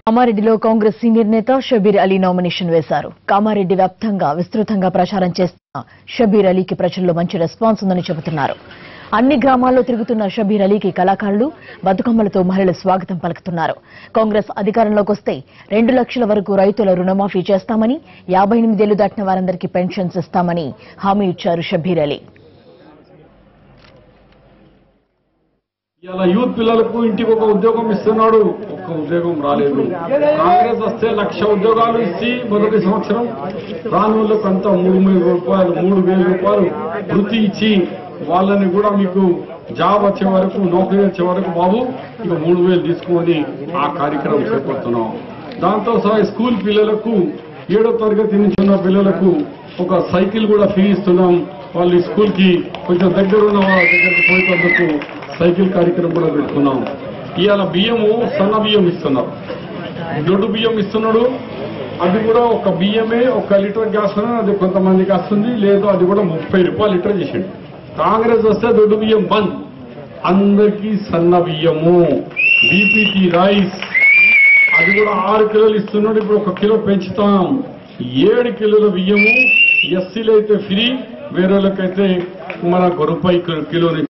కామారెడ్డిలో కాంగ్రెస్ సీనియర్ నేత షబీర్ అలీ నామినేషన్ వేశారు కామారెడ్డి వ్యాప్తంగా విస్తృతంగా ప్రచారం చేస్తున్న షబీర్ అలీకి ప్రజల్లో మంచి రెస్పాన్స్ ఉందని చెబుతున్నారు అన్ని గ్రామాల్లో తిరుగుతున్న షబీర్ అలీకి కళాకారులు బతుకమ్మలతో మహిళలు స్వాగతం పలుకుతున్నారు కాంగ్రెస్ అధికారంలోకి వస్తే రెండు లక్షల వరకు రైతుల రుణమాఫీ చేస్తామని యాభై ఎనిమిదేళ్లు దాటిన వారందరికీ పెన్షన్స్ ఇస్తామని హామీ ఇచ్చారు షబీర్ అలీ ఇలా యూత్ పిల్లలకు ఇంటికి ఒక ఉద్యోగం ఇస్తున్నాడు ఒక్క ఉద్యోగం రాలేదు కాంగ్రెస్ వస్తే లక్ష ఉద్యోగాలు ఇచ్చి మొదటి సంవత్సరం రాని వాళ్ళకు అంతా మూడు వేల రూపాయలు మూడు వేల రూపాయలు వృత్తి ఇచ్చి వాళ్ళని కూడా మీకు జాబ్ వచ్చే వరకు నౌకరీ వచ్చే వరకు బాబు ఇక మూడు వేలు తీసుకొని ఆ కార్యక్రమం చేపడుతున్నాం దాంతో సహా స్కూల్ పిల్లలకు ఏడో తరగతి నుంచి ఉన్న పిల్లలకు ఒక సైకిల్ కూడా ఫ్రీ ఇస్తున్నాం వాళ్ళు ఈ స్కూల్ కి కొంచెం దగ్గర ఉన్న వాళ్ళ దగ్గరికి పోయేందుకు సైకిల్ కార్యక్రమం కూడా పెట్టుకున్నాం ఇవాళ బియ్యము సన్న బియ్యం ఇస్తున్నారు దొడ్డు బియ్యం ఇస్తున్నాడు అది కూడా ఒక బియ్యమే ఒక లీటర్ గ్యాస్ అది కొంతమందికి వస్తుంది లేదు అది కూడా ముప్పై రూపాయలు లీటర్ చేసిండు కాంగ్రెస్ వస్తే దొడ్డు బియ్యం బంద్ అందరికీ సన్న బియ్యము బీపీటీ రైస్ అది కూడా ఆరు కిలోలు ఇస్తున్నాడు ఇప్పుడు ఒక కిలో పెంచుతాం ఏడు కిలోల బియ్యము ఎస్సీలు అయితే ఫ్రీ వేరేళ్ళకైతే మనకు రూపాయి కిలోని